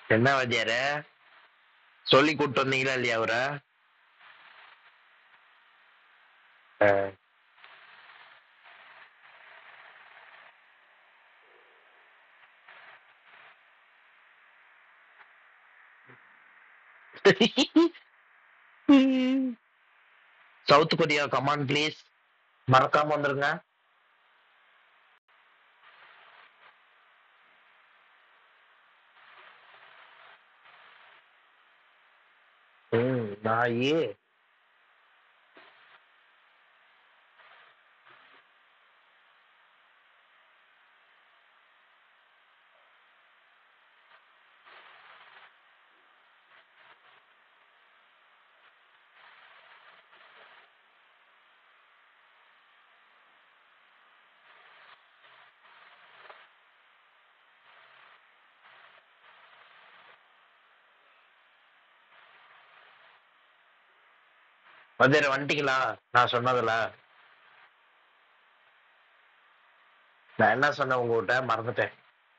என்ன வாத்தியார சொல்லி கூட்டு வந்தீங்களா இல்லையா அவரை ஆ. சவுத் கொரியா கமான் ப்ளீஸ் மறக்காம வந்துருங்க ம் நாயி மதுரை வந்துட்டீங்களா நான் சொன்னதுல நான் என்ன சொன்னேன் உங்ககிட்ட மறந்துட்டேன்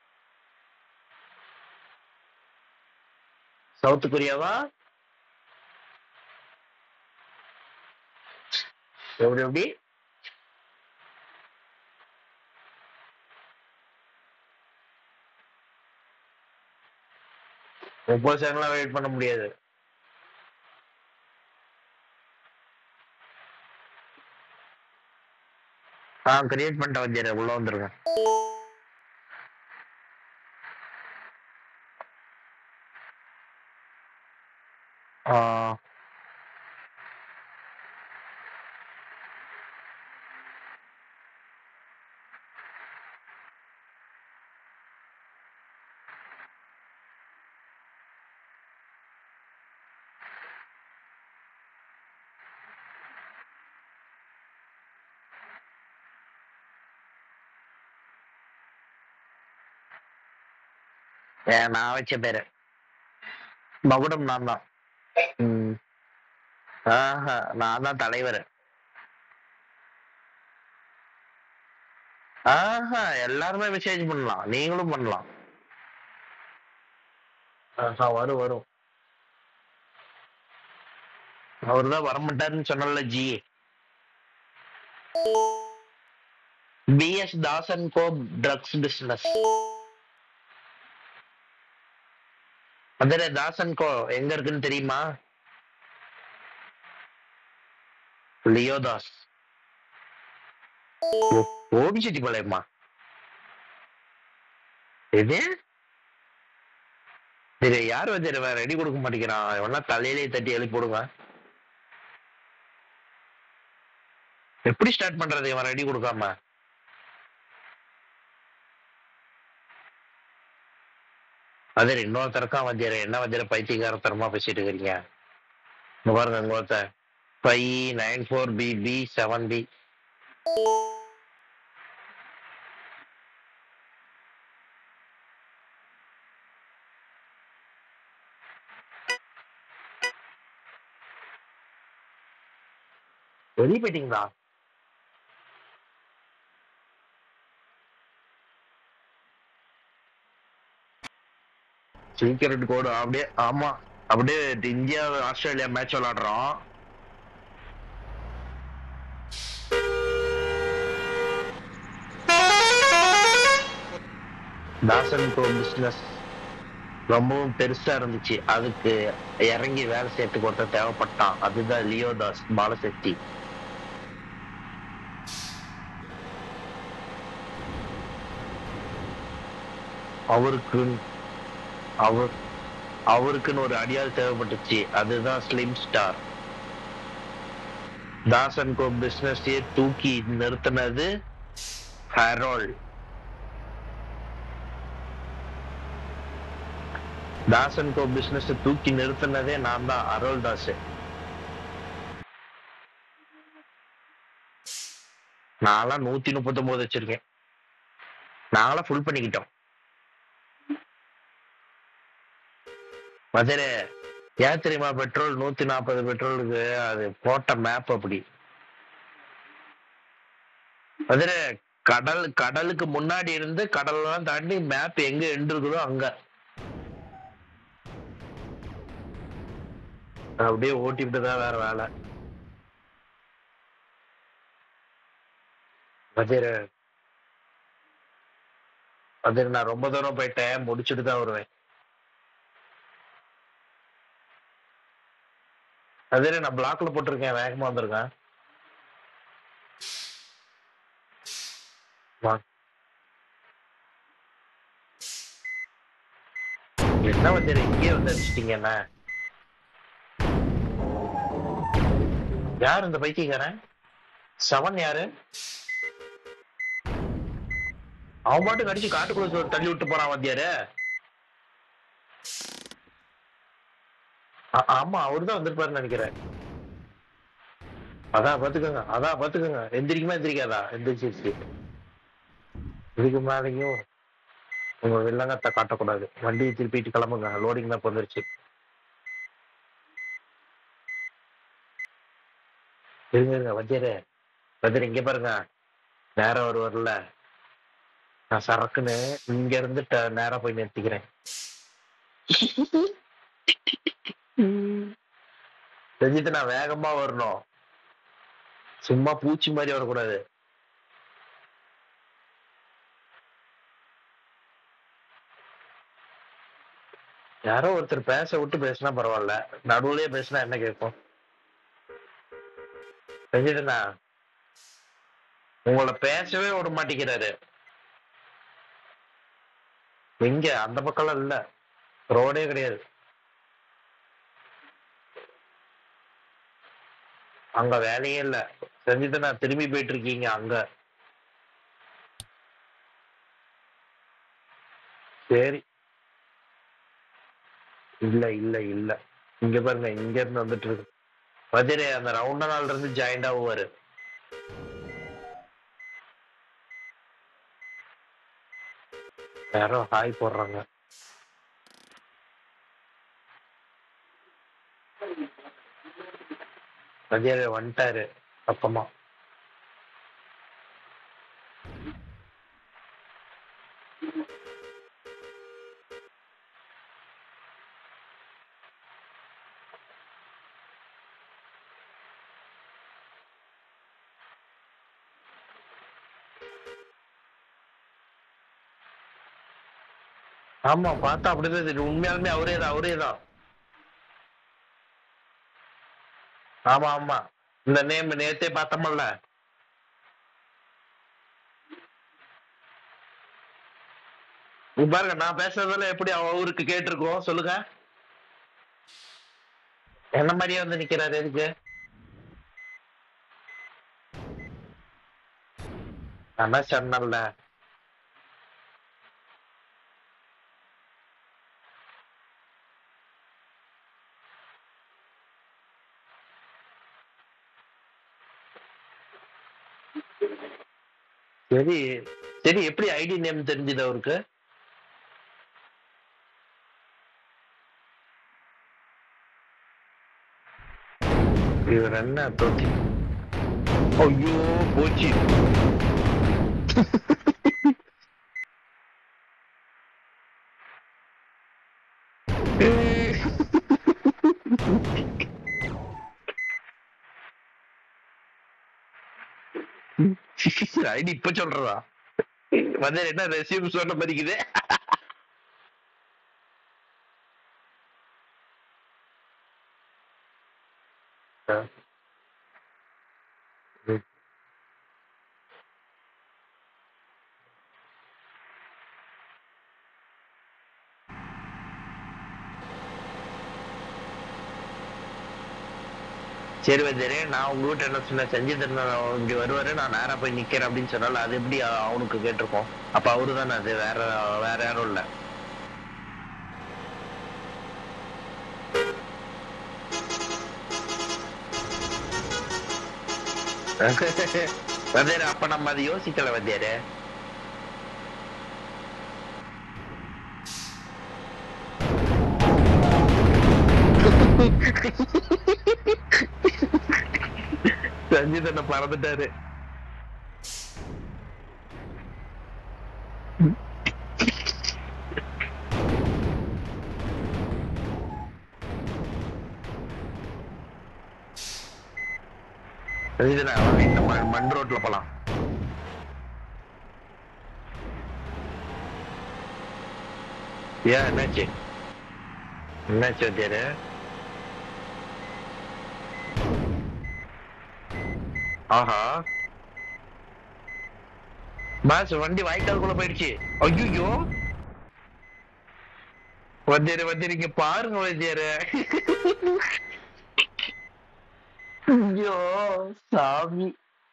சவுத் கொரியாவா எப்படி எப்படி முப்பது செகண்ட்லாம் வெயிட் பண்ண முடியாது ஆ கிரியேட் பண்ணிட்ட வச்சிரு உள்ள வந்துருங்க ஆ ஏன் நான் வச்ச பேரு மகுடம் நான் தான் ம். ஆஹா நான் தான் தலைவர் ஆஹா எல்லாருமே மெசேஜ் பண்ணலாம் நீங்களும் பண்ணலாம் ஆஹா வரும் வரும் அவர் தான் வரமாட்டாருன்னு சொன்னல G PS Dasan Co drugs business Madurai Dasan Co எங்க இருக்குன்னு தெரியுமா லியோதாஸ் ஓபிசிட்டி பாளையமா இது சரி யார் வச்சிருவா ரெடி கொடுக்க மாட்டேங்கிறான் இவனா தலையிலே தட்டி எழுப்பி போடுங்க எப்படி ஸ்டார்ட் பண்றது இவன் ரெடி கொடுக்காம அதே இன்னொருத்தருக்கான் வஞ்சிர என்ன வஞ்சிர பைத்தியகாரத்தனமா பேசிட்டு இருக்கிறீங்க இங்க பாருங்க இன்னொருத்த five nine four P P seven P வெளியே போயிட்டீங்களா சீக்கிரட் கோடு அப்படியே ஆமா அப்படியே இந்தியா ஆஸ்திரேலியா மேட்ச் விளையாடுறோம் தாசன் ப்ரோ பிசினஸ் ரொம்பவும் பெருசா இருந்துச்சு அதுக்கு இறங்கி வேலை செய்யறதுக்கு ஒருத்தர் தேவைப்பட்டான் அதுதான் லியோ தாஸ் பாலசக்தி அவருக்கு அவர் அவருக்குன்னு ஒரு அடியாள் தேவைப்பட்டுச்சு அதுதான் ஸ்லிம் ஸ்டார் தாசன் கோ பிசினஸையே தூக்கி நிறுத்தினது ஹரோல் தாசன் கோ பிசினஸ் தூக்கி நிறுத்தினதே நான் தான் அரோல் தாஸ் நான்லாம் நூத்தி முப்பத்தி ஒன்பது வச்சிருக்கேன் நாங்களாம் ஃபுல் பண்ணிக்கிட்டோம் மதுரை ஏன் தெரியுமா பெட்ரோல் நூத்தி நாற்பது பெட்ரோலுக்கு அது போட்ட மேப் அப்படி மதுரை கடல் கடலுக்கு முன்னாடி இருந்து கடல்லாம் தாண்டி மேப் எங்க எண்டு இருக்குதோ அங்க அப்படியே ஓட்டிவிட்டு தான் வேற வேலை வஜிர அது நான் ரொம்ப தூரம் போயிட்டேன் முடிச்சுட்டு தான் வருவேன் அதே நான் பிளாக்ல போட்டிருக்கேன் வேகமா வந்திருக்கேன் வா. என்ன வஜிர இங்கே வந்து அடிச்சிட்டீங்க என்ன யார் இந்த பைத்தியக்காரன் செவன் யாரு அவன் பாட்டுக்கு அடிச்சு காட்டுக்குள்ள சொ- தள்ளி விட்டு போறான் வந்தியாரு ஆ- ஆமா அவருதான் வந்திருப்பாருன்னு நினைக்கிறேன் அதான் பாத்துக்கோங்க அதான் பாத்துக்கோங்க எந்திரிக்குமா எந்திரிக்காதா எந்திரிச்சிருச்சு இதுக்கு மேலேயும் உங்க வில்லங்கத்தை காட்டக்கூடாது வண்டியை திருப்பிட்டு கிளம்புங்க லோடிங் தான் வந்துருச்சு இருங்க இருங்க வஜ்ஜரு வஜ்ஜர் இங்க பாருங்க நேரம் வருவார்ல நான் சரக்குன்னு இங்க இருந்து ட- நேரா போய் நிறுத்திக்கிறேன் செஞ்சுட்டு நான் வேகமா வரணும் சும்மா பூச்சி மாதிரி வரக்கூடாது யாரோ ஒருத்தர் பேச விட்டு பேசினா பரவாயில்ல நடுவுலயே பேசினா என்ன கேட்கும் செஞ்சுட்டுண்ணா உங்களை பேசவே விட மாட்டேங்கிறாரு எங்க அந்த பக்கம்லாம் இல்ல ரோடே கிடையாது அங்க வேலையே இல்ல செஞ்சுட்டு நான் திரும்பி போயிட்டு இருக்கீங்க அங்க சரி இல்ல இல்ல இல்ல இங்க பாருங்க இங்க இருந்து வந்துட்டு இருக்கு வஜிரே அந்த ரவுண்ட நாள்ல இருந்து ஜாயிண்ட் ஆகுவாரு யாரோ ஹாய் போடுறாங்க வஜிரே வந்துட்டாரு பக்கமா ஆமா பார்த்தா அப்படிதான் தெரியும் உண்மையாலுமே அவரே தான் அவரே தான் ஆமா ஆமா இந்த நேம் நேத்தே பார்த்தோம்ல இங்க பாருங்க நான் பேசுறதெல்லாம் எப்படி அவ- அவருக்கு கேட்டிருக்கோம் சொல்லுங்க என்ன மாதிரியே வந்து நிக்கிறாரு எதுக்கு நான் சொன்னல சரி சரி எப்படி ஐடி நேம் தெரிஞ்சது அவருக்கு இவர் என்ன தோத்தி ஐயோ போச்சு ஐடி இப்ப சொல்றதா வந்து என்ன ரெசியூம் சொன்ன மாதிரிக்குது ம். சரி வந்தரே நான் உங்ககிட்ட என்ன சொன்னேன் செஞ்சு தரணும் இங்க வருவாரு நான் நேரா போய் நிக்கிறேன் அப்படின்னு சொன்னால அது எப்படி அ- அவனுக்கு கேட்டிருக்கோம் அப்ப அவரு தானே அது வேற வேற யாரும் இல்ல வந்தேரு அப்ப நம்ம அதை யோசிக்கல வந்தேரு சஞ்சித் என்ன பறந்துட்டாரு இதுல வாங்க, இந்த மண் மண் ரோட்ல போலாம் ஏன் என்னாச்சு என்னாச்சு வத்தியாரு ஆஹா பாஸ் வண்டி வாய்க்காலுக்குள்ள போயிடுச்சு ஐயோ வத்தியாரு வத்தியாரு இங்க பாருங்க வத்தியாரு ஐயோ சாமி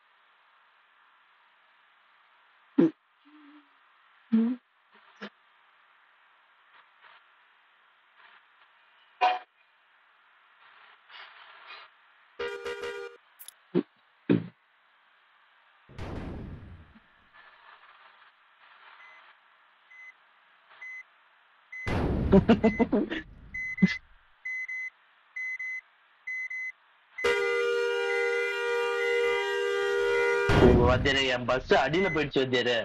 வத்தியாரு என் பஸ் அடியில போயிடுச்சு வத்தியாரு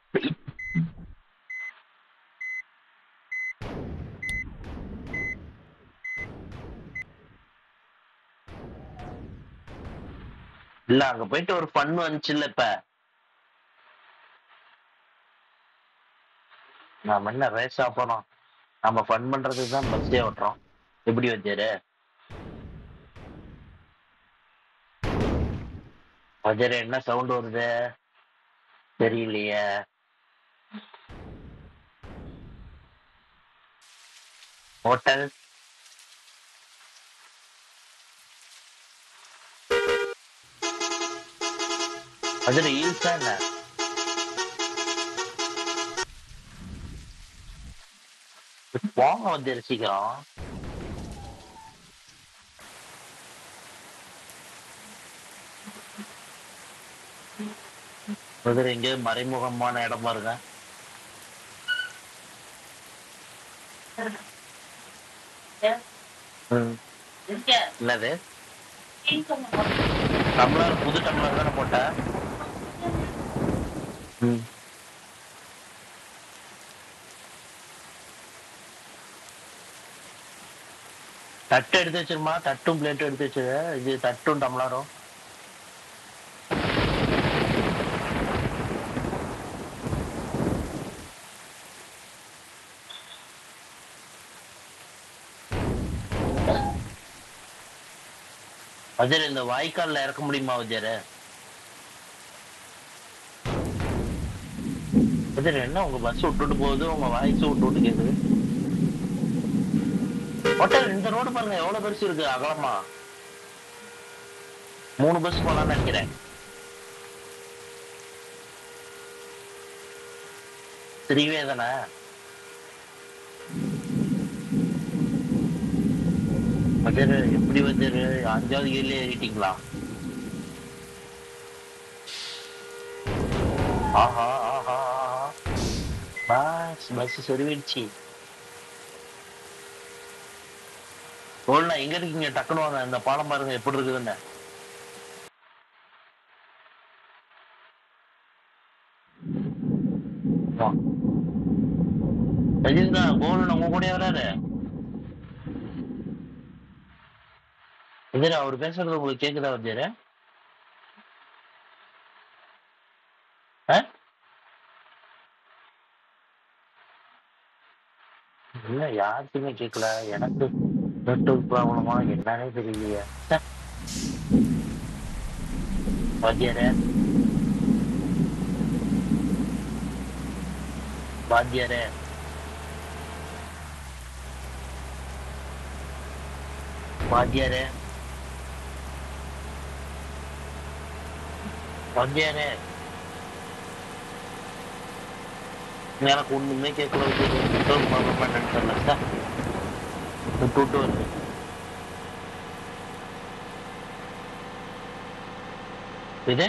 இல்ல அங்க போயிட்டு ஒரு ஃபன் வந்துச்சுல்ல இப்ப நாம என்ன ரேஸா போனோம் நம்ம ஃபன் பண்றதுக்கு தான் பஸ்ஸே ஓட்டுறோம் எப்படி வச்சாரு வஜர என்ன சவுண்ட் வருது தெரியலையே ஹோட்டல் அதுல ஈல்ஸா என்ன போங்க வந்து சீக்கிரம் பிரதர் எங்க மறைமுகமான இடமா இருங்க ம். என்னது டம்ளர் புது டம்ளர் தானே போட்ட ம். தட்டு எடுத்து வச்சிருமா தட்டும் பிளேட்டும் எடுத்து வச்சிரு இது தட்டும் டம்ளரும் வஜர் இந்த வாய்க்கால்ல இறக்க முடியுமா வஜர் வஜர் என்ன உங்க பஸ் விட்டுட்டு போகுது உங்க வாய்ஸ் விட்டு விட்டு கேக்குது ஹோட்டல் இந்த ரோடு பாருங்க எவ்வளவு பெருசு இருக்கு அகலமா மூணு பஸ் போலாம்னு நினைக்கிறேன் தெரியவே தானே வஜர் எப்படி வஜர் அஞ்சாவது கீழே ஏறிட்டீங்களா ஆஹா ஆஹா ஆஹா பஸ் பஸ் சொருவிடுச்சு ஓல்னா எங்க இருக்கீங்க டக்குனு வாங்க இந்த பாலம் பாருங்க எப்படி இருக்குதுன்னு வா. ரஜினிகா கோல் உங்க கூட வராரு எதிர அவர் பேசுறது உங்களுக்கு கேக்குதா வஜ்ஜரு இல்ல யாருக்குமே கேட்கல எனக்கு நெட்வொர்க் ப்ராப்ளமா என்னன்னே தெரியலையே ச்சே. வாத்தியாரே வாத்தியாரே வாத்தியாரே வாத்தியாரே எனக்கு ஒண்ணுமே கேட்கல நெட்வொர்க் ப்ராப்ளம் என்னன்னு தெரியல ச்சே. விட்டு விட்டு வருது இது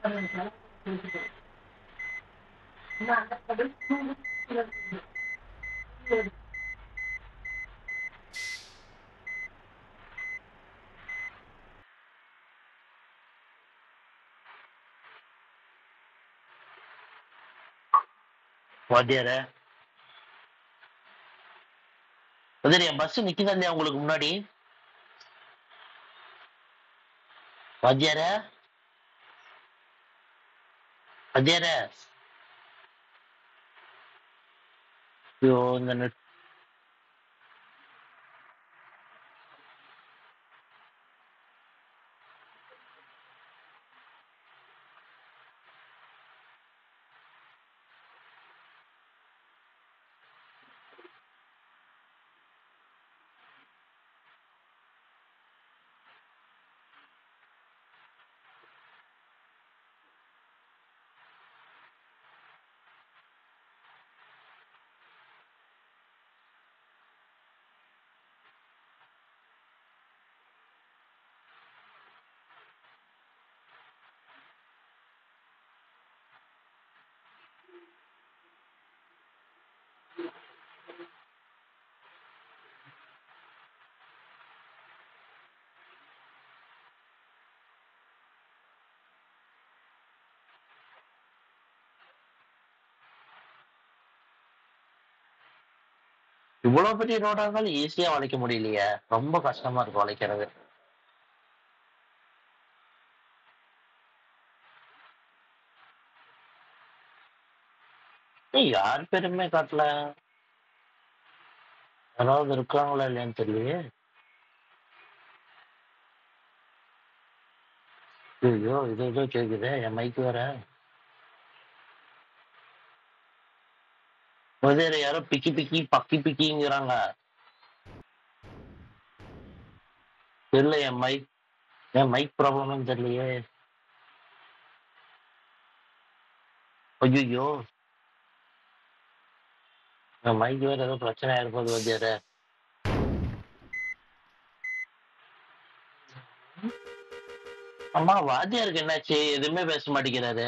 வாத்தியார வாத்தியார் என் பஸ் நிக்குதா இல்லையா உங்களுக்கு முன்னாடி வாத்தியார வாத்தியார ஐயோ இந்த நெட் இவ்வளவு பெரிய ரோடா இருந்தாலும் ஈஸியா வளைக்க முடியலையே ரொம்ப கஷ்டமா இருக்கு வளைக்கிறது ஏய், யார் பேருமே காட்டல யாராவது இருக்காங்களா இல்லையான்னு தெரியலையே ஐயோ இது ஏதோ கேக்குதே என் மைக் வேற முதல்ல யாரோ பிக்கி பிக்கி பக்கி பிக்கிங்கிறாங்க தெரியல என் மைக் என் மைக் ப்ராப்ளம்னு தெரியலையே ஐயோ என் மைக் வேற ஏதோ பிரச்சனை ஆயிருப்போது வந்தியார அம்மா வாத்தியாருக்கு என்னாச்சு எதுவுமே பேச மாட்டேங்கிறாரு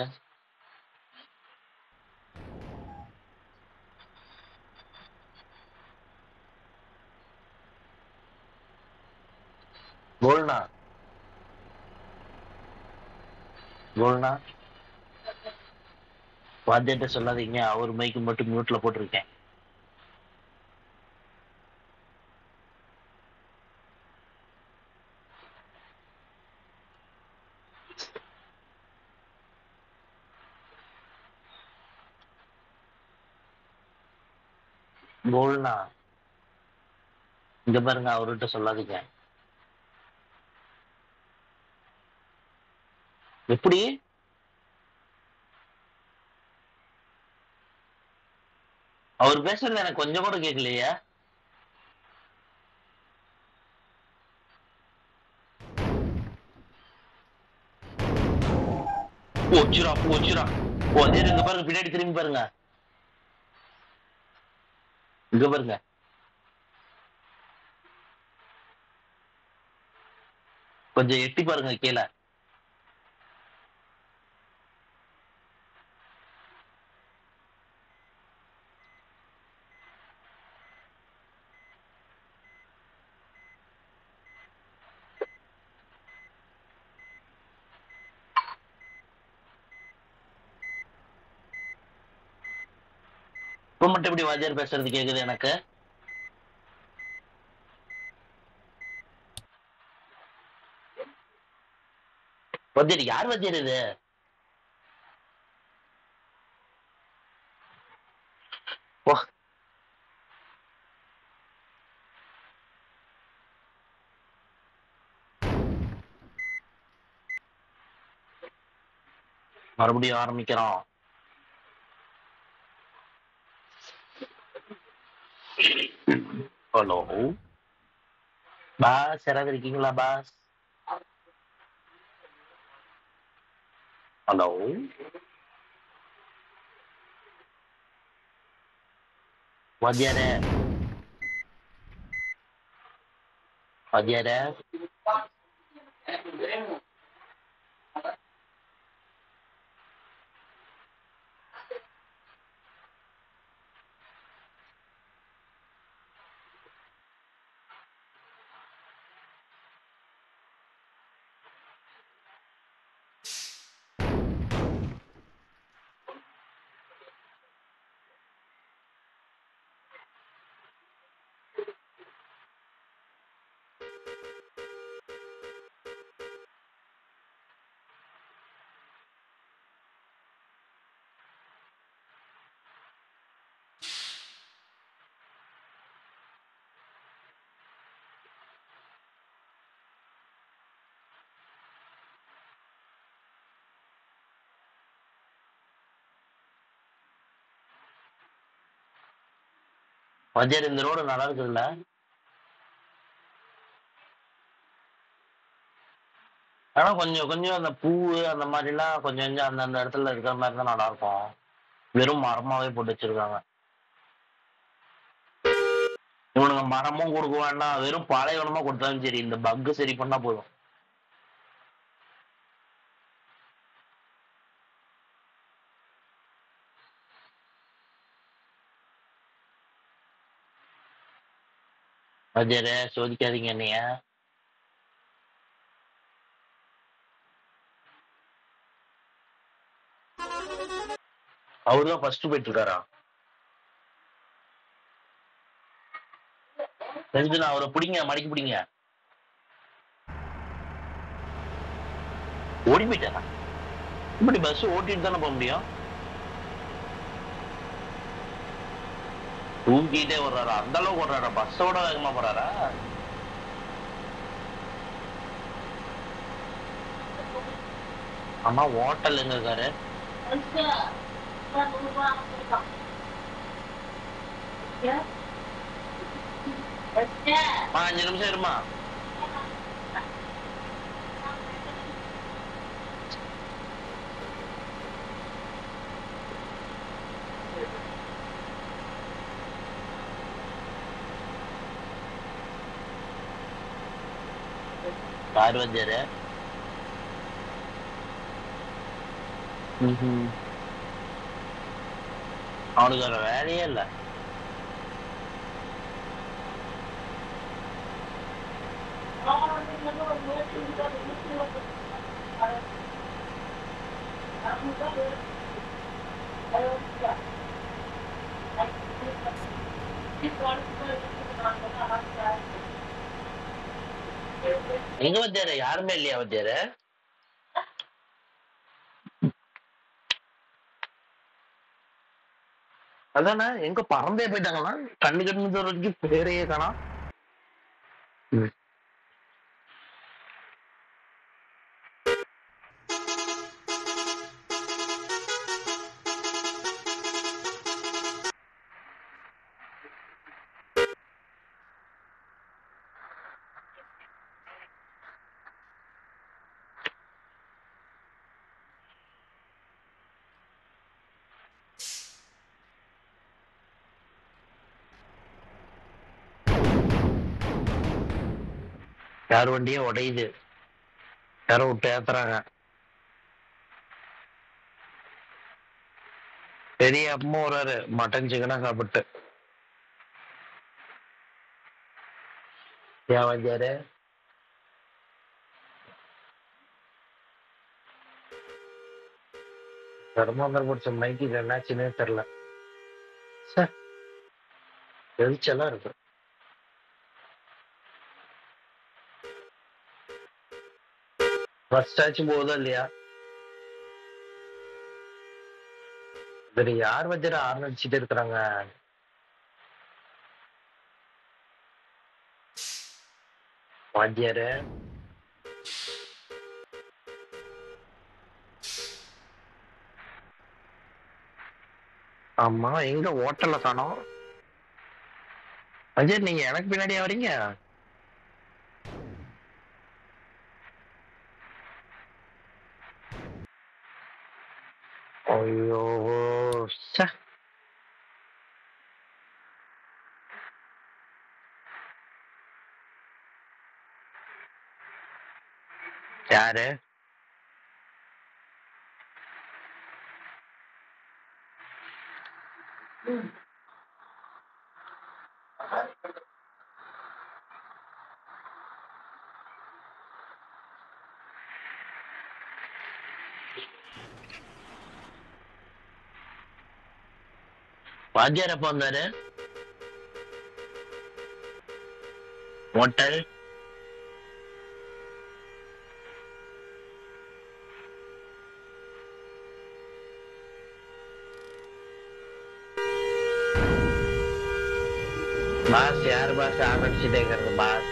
கோல்னா கோல்னா வாத்தியார்ட்ட சொல்லாதீங்க அவர் மைக்கு மட்டும் மியூட்ல போட்டிருக்கேன் கோல்னா இங்க பாருங்க அவர்கிட்ட சொல்லாதீங்க எப்படி அவர் பேசுறது எனக்கு கொஞ்சம் கூட கேட்கலையே போச்சுரா போச்சுரா ஓ அதே இங்க பாருங்க பின்னாடி திரும்பி பாருங்க இங்க பாருங்க கொஞ்சம் எட்டி பாருங்க கீழே இப்ப மட்டும் இப்படி வாத்தியார் பேசுறது கேக்குது எனக்கு வாத்தியார் யார் வாத்தியார் இது ஓ மறுபடியும் ஆரம்பிக்கிறோம் ஹலோ பாஸ் யாராவது இருக்கீங்களா பாஸ் ஹலோ வாத்தியாரே வாத்தியாரே மஜர் இந்த ரோடு நல்லா இருக்குல்ல ஆனா கொஞ்சம் கொஞ்சம் அந்த பூ அந்த மாதிரிலாம் கொஞ்சம் கொஞ்சம் அந்தந்த இடத்துல இருக்கிற மாதிரி தான் நல்லா இருக்கும் வெறும் மரமாவே போட்டு வச்சிருக்காங்க இவனுங்க மரமும் கொடுக்க வேண்டாம் வெறும் பாலைவனமா கொடுத்தாலும் சரி இந்த பக்கு சரி பண்ணா போதும் மஜர சோதிக்காதீங்க என்னைய அவருதான் ஃபர்ஸ்ட் போயிட்டு இருக்காரா தெரிஞ்சு நான் அவரை பிடிங்க மடிக்கு பிடிங்க ஓடி போயிட்டாரா இப்படி பஸ் ஓட்டிட்டு தானே போக முடியும் தூங்கிட்டே வர்றாரா அந்த அளவுக்கு ஓடுறாரா பஸ்ஸோட வேகமா போறாரா அம்மா ஹோட்டல் எங்க இருக்காரு அம்மா, அஞ்சு நிமிஷம் இருமா யார் வந்தாரு ம்ஹும். அவனுக்கு வேற வேலையே இல்ல எங்க வந்தாரு யாருமே இல்லையா வந்தாரு அதானே எங்க பறந்தே போயிட்டாங்களா கண்ணு கண்ணு வரைக்கும் பேரையே காணோம் ம். யார் வண்டியே உடையுது யாரோ விட்டு ஏத்துறாங்க பெரிய அப்பமும் வர்றாரு மட்டன் சிக்கனா சாப்பிட்டு ஏன் வந்தாரு தர்மாந்தர் பிடிச்ச மைக்கு என்னாச்சுன்னே தெரியல ச்சே. எரிச்சலா இருக்கு ஃபர்ஸ்ட் ஆச்சும் போகுதா இல்லையா வேற யார் வச்சுட்டு ஆர்ன் அடிச்சுட்டு இருக்கிறாங்க வாத்தியாரு ஆமா எங்க ஹோட்டல்ல காணோம் அஜய் நீங்க எனக்கு பின்னாடியா வரீங்க ஐயோ ச்சே. யாரு வாத்தியார் எப்ப வந்தாரு ஹோட்டல் பாஸ் யார் பாஸ் ஆரம்பிச்சுட்டே இருக்கிறது பாஸ்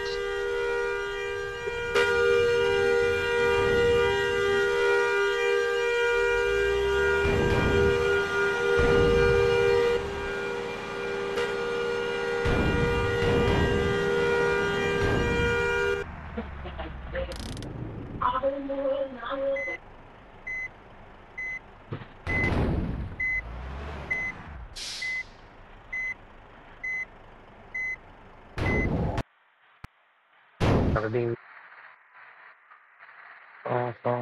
அப்படி ஆ ஆ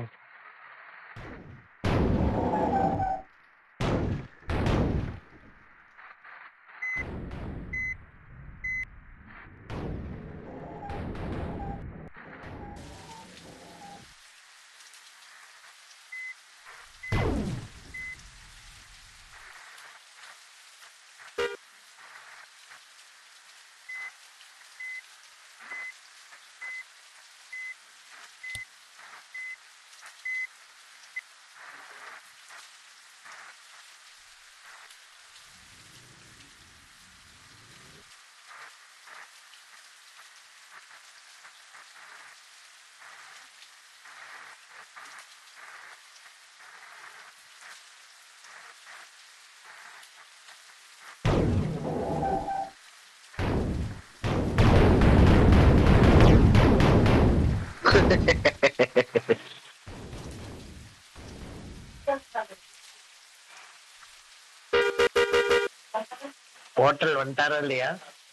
ஹோட்டல் வந்துட்டாரா இல்லையா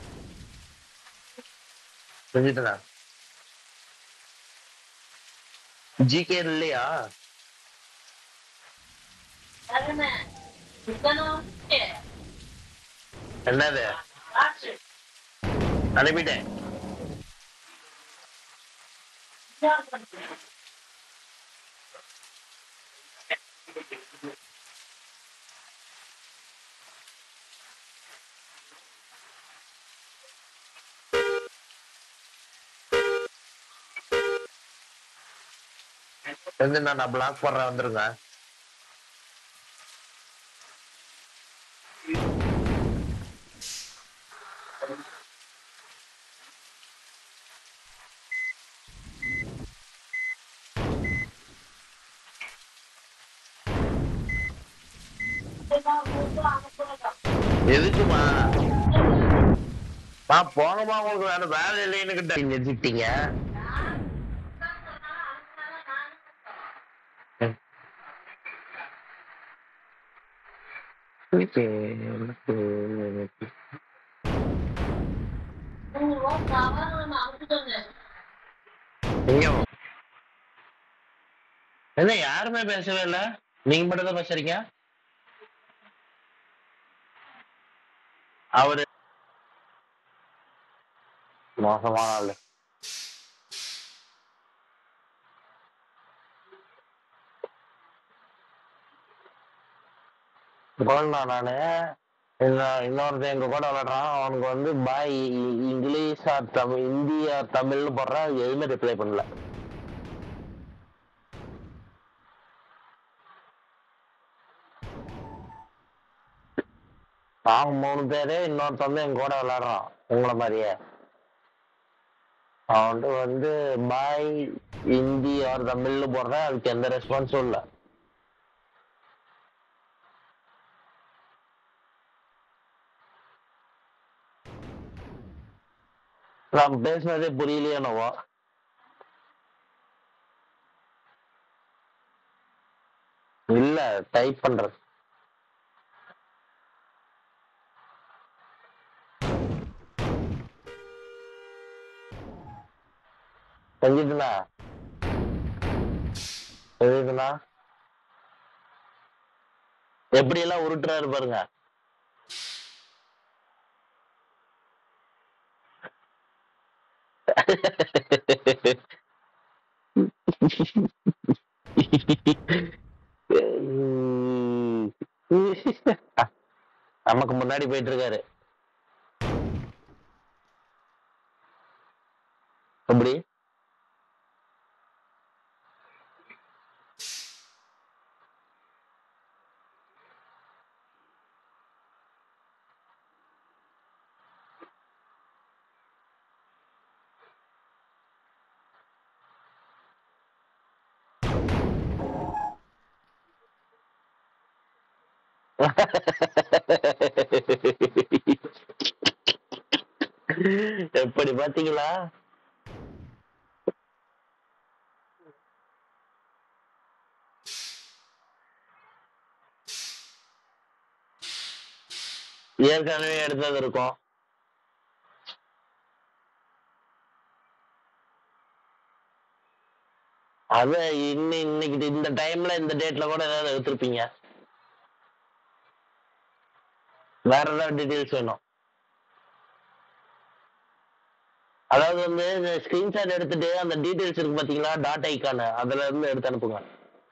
செஞ்சுட்டா ஜிகே இல்லையா என்னது அனுப்பிட்டேன் வந்து நான் பிளாக் பண்றேன் வந்துருங்க எதுக்குமா மா போனமா உங்களுக்கு வேற வேலை இல்லைன்னு நிறுத்திட்டீங்க எனக்கு எனக்கு எனக்கு எங்க என்ன யாருமே பேசவே இல்ல நீங்க மட்டும் தான் பேசுறீங்க அவரு மோசமான ஆளு கோல்னா நானு இன்னொ- இன்னொருத்தன் எங்க கூட விளையாடுறான் அவனுக்கு வந்து பாய் English or Tamil Hindi or தமிழ்னு போடுறான் அது எதுவுமே ரிப்ளை பண்ணல நாங்க மூணு பேரு இன்னொருத்தன் வந்து எங்க கூட விளையாடுறான் உங்களை மாதிரியே அவன்ட்டு வந்து பாய் ஹிந்தி ஆர் தமிழ்னு போடுறேன் அதுக்கு எந்த ரெஸ்பான்ஸும் இல்லை நான் பேசுனதே புரியலையே என்னவோ இல்ல டைப் பண்றது செஞ்சுட்டுனா செஞ்சுட்டுனா எப்படி எல்லாம் உருட்டுறாரு பாருங்க நமக்கு முன்னாடி போயிட்டு இருக்காரு எப்படி எப்படி பாத்தீங்களா ஏற்கனவே எடுத்தது இருக்கும் அத இன்னி இன்னைக்கு இந்த டைம்ல இந்த டேட்ல கூட ஏதாவது எடுத்திருப்பீங்க வேற ஏதாவது டீடைல்ஸ் வேணும் அதாவது வந்து இந்த ஸ்கிரீன்ஷாட் எடுத்துட்டு அந்த டீடைல்ஸ் இருக்கு பாத்தீங்களா டாட் ஐக்கான அதுல இருந்து எடுத்து அனுப்புங்க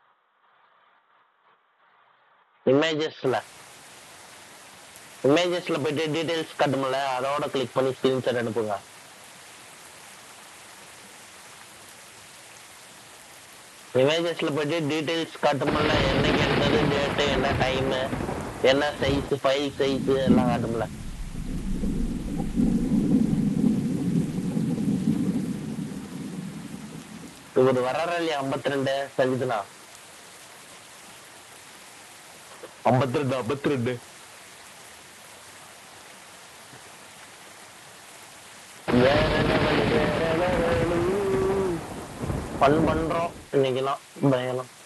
இமேஜஸ்ல இமேஜஸ்ல போயிட்டு டீடைல்ஸ் கட்டுமில்ல அதோட கிளிக் பண்ணி ஸ்கிரீன்ஷாட் அனுப்புங்க இமேஜஸ்ல போயிட்டு டீடைல்ஸ் காட்டுமில்ல என்னைக்கு எடுத்தது டேட்டு என்ன டைம் என்ன சைஸ் ஃபைல் சைஸ் எல்லாம் காட்டுமில்ல இவர் வர்றாரா இல்லையா ஐம்பத்தி ரெண்டு சஜித்னா ஐம்பத்தி ரெண்டு ஐம்பத்தி ரெண்டு வேற level, வேற level. fun பண்றோம் இன்னைக்கெல்லாம் பயணம்